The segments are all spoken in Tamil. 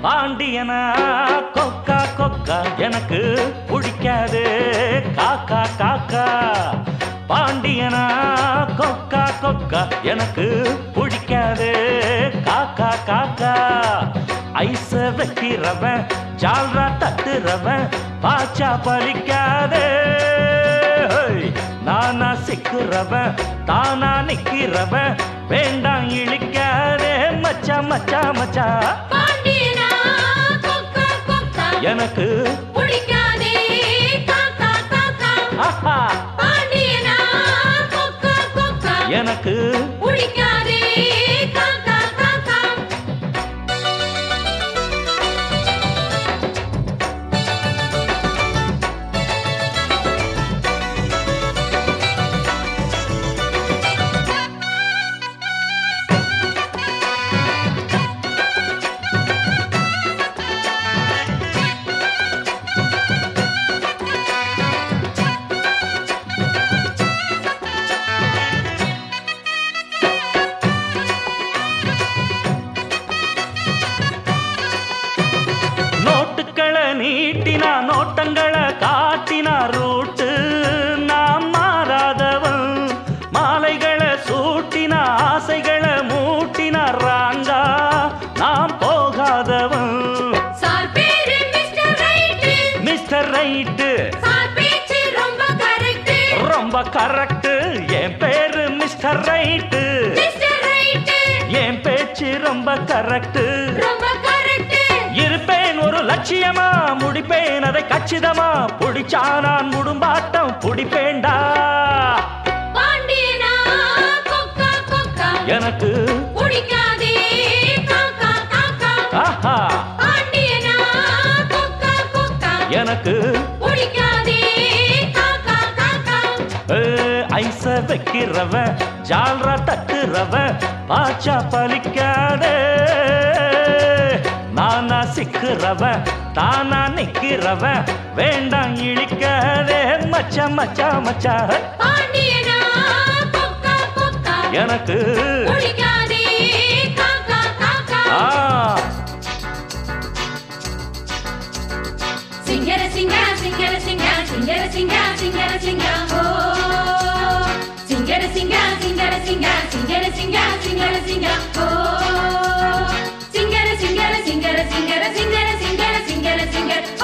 பாண்டியனா கொக்கா கொக்கா எனக்கு பிடிக்காது காக்கா காக்கா பாண்டியனா கொக்கா கொக்கா எனக்கு பிடிக்காது காக்கா காக்கா ஐச வைக்கிறவன் ஜால்ரா தட்டுறவன் பாச்சா பலிக்காதே ஹோய். நானா சிக்குறவன் தானா நிக்கிறவன் வேண்டாம் இழிக்காதே மச்சா மச்சா மச்சா பாண்டியனா கொக்கா கொக்கா எனக்கு பிடிக்காதே காக்கா காக்கா ஆஹா, பாண்டியனா கொக்கா கொக்கா எனக்கு பிடிக்காதே காக்கா காக்கா நோட்டுக்களை நீட்டினா நோட்டங்களை காட்டினா ரூட்டு நாம் மாறாதவன் மாலைகளை சூட்டினா ஆசைகளை மூட்டினா ராங்கா நாம் போகாதவன் சார் பேரு mister right mister right sir பேச்சு ரொம்ப கரெக்ட் ரொம்ப கரெக்ட் என் பேரு மிஸ்டர் ரைட்டு மிஸ்டர் ரைட்டு என் பேச்சு ரொம்ப கரெக்ட் ரொம்ப கரெக்ட் இருப்பேன் ஒரு லட்சியமா முடிப்பேன் அதை கச்சிதமா புடிச்சா நான் முடும்பாட்டம் புடிப்பேன்டா பாண்டியனா கொக்கா கொக்கா எனக்கு பிடிக்காதே காக்கா காக்கா ஆஹா பாண்டியனா கொக்கா கொக்கா எனக்கு பிடிக்காதே காக்கா காக்கா ஏ, ஐச வைக்கிறவன் ஜால்ரா தட்டுறவன் பாச்சா பலிக்காதே நானா சிக்கிறவன் தானா நிக்கிறவன் வேண்டாம் இழிக்காதே மச்சா மச்சா மச்சா பாண்டியனா கொக்கா கொக்கா எனக்கு பிடிக்காதே காக்கா காக்கா ஆ சிங்கர சிங்கர சிங்கர சிங்கர சிங்கர சிங்கர சிங்கர சிங்கர ஓ சிங்கர சிங்கர சிங்கர சிங்கர சிங்கர சிங்கர சிங்கர சிங்கர ஓ சிங்கர சிங்கர சிங்கர சிங்கர சிங்கர சிங்கர சிங்கர சிங்கர ஓ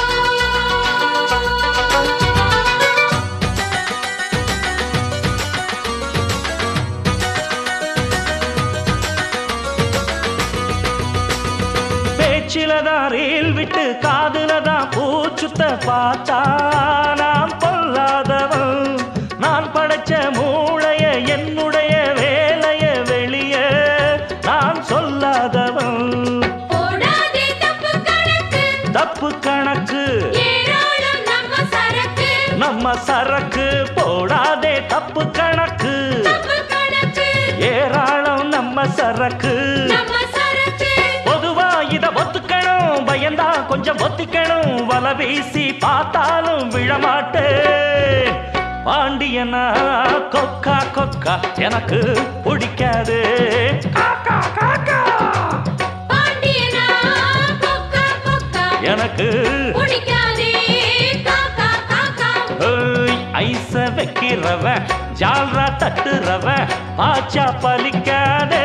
பேச்சில தான் ரீல் விட்டு காதுல தான் பூச்சுத்த பார்த்தா நான் பொல்லாதவன் நான் படைச்ச மூளைய என்னுடைய வேலைய வெளிய நான் சொல்லாதவன் போடாதே தப்பு கணக்கு தப்பு கணக்கு ஏராளம் நம்ம சரக்கு நம்ம சரக்கு போடாதே தப்பு கணக்கு தப்பு கணக்கு ஏராளம் நம்ம சரக்கு நம்ம சரக்கு பொதுவா இத ஒத்துக்கணும் பயந்தா கொஞ்சம் ஒத்திக்கணும் வல வீசி பார்த்தாலும் விழமாட்டேன் பாண்டியனா கொக்கா கொக்கா எனக்கு பிடிக்காது காக்கா காக்கா பாண்டியனா கொக்கா கொக்கா எனக்கு பிடிக்காதே காக்கா காக்கா ஏய், ஐச வைக்கிறவன் ஜால்ரா தட்டுறவன் பாச்சா பலிக்காதே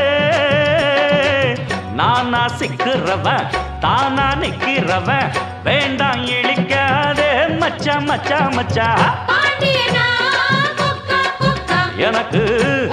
நானா சிக்கிறவன் தானா நிக்கிறவன் வேண்டாம் இழிக்காதே மச்சா மச்சா மச்சா பாண்டியனா கொக்கா கொக்கா எனக்கு